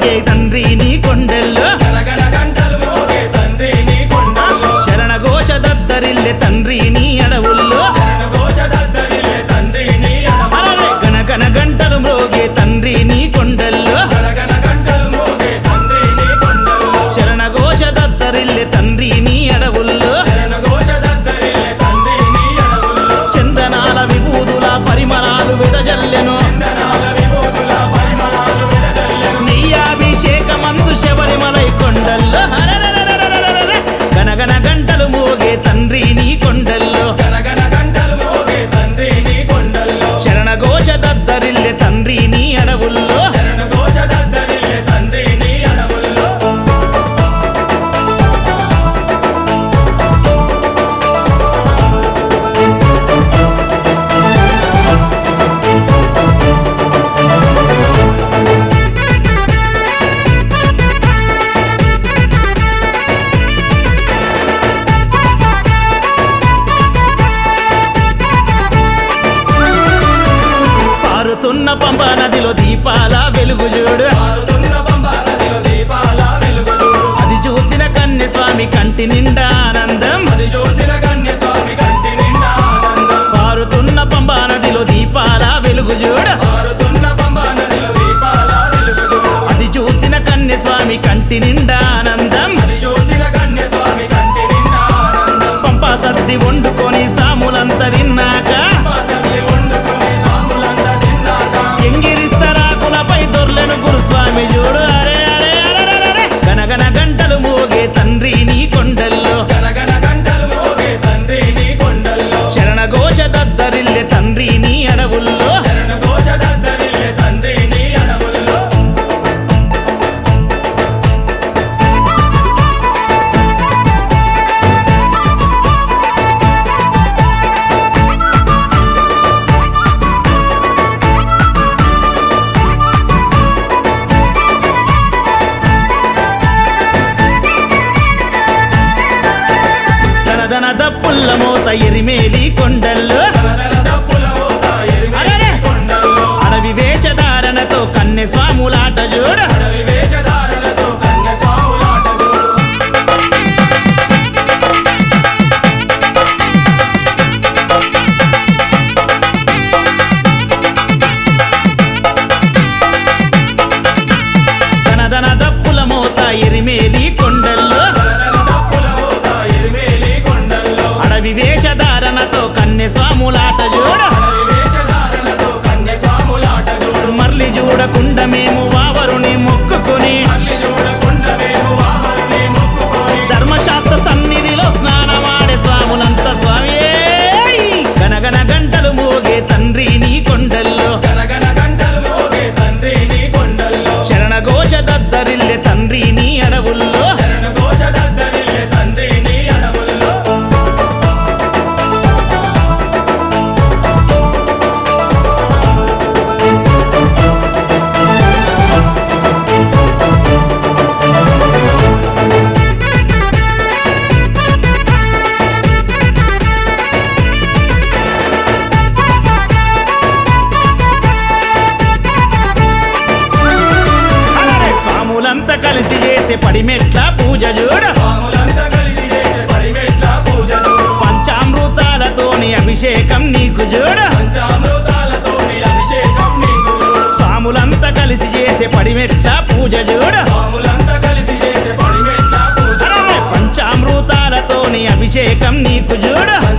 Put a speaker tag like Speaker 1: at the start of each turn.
Speaker 1: మోగే తండ్రి నీ కొండల్లో
Speaker 2: గనగన గంటలు మోగే తండ్రి నీ కొండల్లో
Speaker 1: శరణ ఘోష దద్దరిల్లె తండ్రి నీ అడవుల్లో
Speaker 2: ఘోష దద్దరిల్లే తండ్రి నీ
Speaker 1: అరరే గనగన గంటలు మోగే తండ్రి నీ కొండల్లో
Speaker 2: గనగన గంటలు మోగే తండ్రి నీ కొండల్లో
Speaker 1: శరణ ఘోష దద్దరిల్లె తండ్రి నీ అడవుల్లో
Speaker 2: శరణ ఘోష దద్దరిల్లే తండ్రి నీ అడవుల్లో
Speaker 1: చందనాల విభూదుల పరిమళాలు వెదజల్లెను
Speaker 2: చందనాల విభూతుల పరిమళాలు వెదజల్లెను
Speaker 1: నీ అభిషేకమందు శబరిమలై కొండల్లో హరరరరరరరర. గనగన గంటలు మోగే తండ్రి నీ కొండల్లో
Speaker 2: గనగన గంటలు మోగే తండ్రి నీ కొండల్లో
Speaker 1: శరణ ఘోష దద్దరిల్లె తండ్రి నీ అడవుల్లో
Speaker 2: శరణ ఘోష దద్దరిల్లే తండ్రి నీ అడవుల్లో
Speaker 1: పారుతున్న పంప నదిలో దీపాల వెలుగు చూడు
Speaker 2: పారుతున్న పంబా నదిలో దీపాల వెలుగులు
Speaker 1: అది చూసిన కన్య స్వామి కంటి నిండా ఆనందం
Speaker 2: అది చూసిన కన్య స్వామి కంటి నిండా ఆనందం
Speaker 1: పారుతున్న పంప నదిలో దీపాల వెలుగు చూడు
Speaker 2: పారుతున్న పంబా నదిలో దీపాల వెలుగులు
Speaker 1: అది చూసిన కన్య స్వామి కంటి నిండా ఆనందం
Speaker 2: అది చూసిన కన్య స్వామి కంటి నిండా ఆనందం
Speaker 1: పంప సద్ది వండుకొని సాములంత తిన్నాక
Speaker 2: పాసల్లి వండుకొని స్వాములంతా తిన్నాక
Speaker 1: ఎంగిరిస్తరాకులపై దొర్లెను గురుస్వామి చూడు అరే అరే అరే అరే గనగన గంటలు మోగే తండ్రి నీ కొండల్లో
Speaker 2: గనగన గంటలు మోగే తండ్రి నీ కొండల్లో
Speaker 1: శరణ ఘోష దద్దరిల్లె తండ్రి నీ అడవుల్లో
Speaker 2: శరణ ఘోష దద్దరిల్లే తండ్రి నీ అడవుల్లో
Speaker 1: ధనధన దప్పుల్ల మోత ఎరిమేలి కొండల్లో
Speaker 2: తనదన దప్పుల మోత ఎరిమెలి
Speaker 1: అరెరే!
Speaker 2: కొండల్లో
Speaker 1: అడవి వేషధారణతో కన్నె స్వాములాట చూడు
Speaker 2: అడవి వేషధారణతో కన్య స్వాములాట చూడు
Speaker 1: ధనధన దప్పుల మోత ఎరిమేలి కొండల్లో
Speaker 2: తనదన దప్పుల మోత ఎరిమెలి కొండల్లో
Speaker 1: అడవి వేషధారణతో కన్నె స్వాములాట చూడు
Speaker 2: అడవి వేషధారణతో కన్య స్వాములాట చూడు
Speaker 1: మర్లి చూడకుండా మేము వావరుని మొక్కుకొని
Speaker 2: మళ్ళీ చూడకుండా మేము వామని మొక్కుకొని
Speaker 1: ధర్మశాస్త్ర సన్నిధిలో స్నానమాడే స్వాములంత స్వామి గనగన గంటలు మోగే తండ్రి నీ కొండల్లో
Speaker 2: గనగన గంటలు మోగే తండ్రి నీ కొండల్లో
Speaker 1: శరణ ఘోష దద్దరిల్లె తండ్రి నీ అడవుల్లో
Speaker 2: శరణ ఘోష దద్దరిల్లే తండ్రి నీ అడవుల్లో
Speaker 1: అలరే స్వాములంతా కలిసి చేసే పడిమెట్ల పూజ చూడు
Speaker 2: స్వాములంతా కలిసి చేసే పరిమెట్ల పూజలు
Speaker 1: పంచామృతాలతోని అభిషేకం నీకు చూడు
Speaker 2: పంచామృతాలతోని అభిషేకం నీకు
Speaker 1: స్వాములంతా కలిసి చేసే పడిమెట్ల పూజ చూడు
Speaker 2: స్వాములంతా కలిసి చేసే పరిమెట్ల పూజలు
Speaker 1: అలరే పంచామృతాలతోని అభిషేకం నీకు చూడు